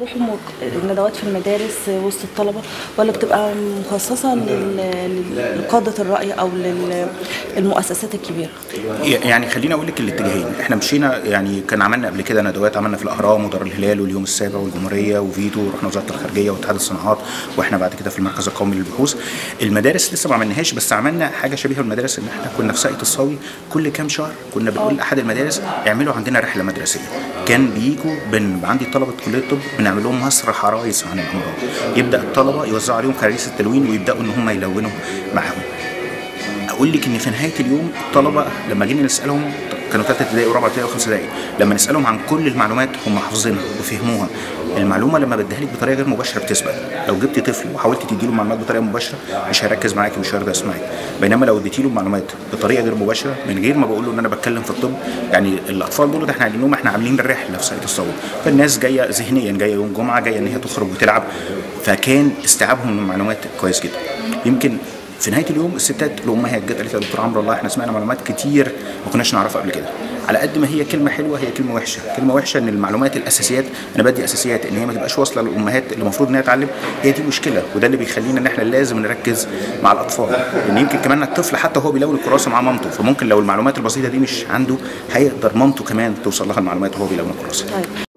بتروحوا مك- الندوات في المدارس وسط الطلبة ولا بتبقى مخصصة لل- لل- لقادة الرأي أو للمؤسسات الكبيرة؟ يعني خليني اقول لك الاتجاهين احنا مشينا يعني كان عملنا قبل كده ندوات عملنا في الاهرام ودار الهلال واليوم السابع والجمهوريه وفيتو ورحنا وزاره الخارجيه واتحاد الصناعات واحنا بعد كده في المركز القومي للبحوث المدارس لسه ما عملناهاش بس عملنا حاجه شبيهه بالمدارس ان احنا كنا في ساقية الصاوي كل كام شهر كنا بنقول لاحد المدارس اعملوا عندنا رحله مدرسيه كان بيجوا بن عندي طلبه كليه الطب بنعمل لهم مسرح عرايس عن الامراض يبدا الطلبه يوزعوا عليهم كراريس التلوين ويبداوا ان هم يلونوا معاهم اقول لك ان في نهايه اليوم الطلبه لما جينا نسالهم كانوا ثلاثه ابتدائي ورابعه ابتدائي وخمسه ابتدائي لما نسالهم عن كل المعلومات هم حافظينها وفهموها المعلومه لما بديها لك بطريقه غير مباشره بتثبت لو جبت طفل وحاولت تدي له معلومات بطريقه مباشره مش هيركز معاك مش هيرضى يسمعك بينما لو اديتي له معلومات بطريقه غير مباشره من غير ما بقول له ان انا بتكلم في الطب يعني الاطفال دول ده احنا قايلين لهم احنا عاملين الرحله في ساقية الصوت فالناس جايه ذهنيا جايه يوم جمعه جايه ان هي تخرج وتلعب فكان استيعابهم للمعلومات كويس جدا يمكن في نهايه اليوم الستات الامهات جت قالت لي يا دكتور عمرو والله احنا سمعنا معلومات كتير ما كناش نعرفها قبل كده على قد ما هي كلمه حلوه هي كلمه وحشه كلمه وحشه ان المعلومات الاساسيات انا بدي اساسيات ان هي ما تبقاش واصله للامهات اللي المفروض ان هي تعلم هي دي مشكله وده اللي بيخلينا ان احنا لازم نركز مع الاطفال لان يمكن كمان الطفل حتى هو بيلون الكراسه مع مامته فممكن لو المعلومات البسيطه دي مش عنده هيقدر مامته كمان توصل لها المعلومات وهو بيلون الكراسه طيب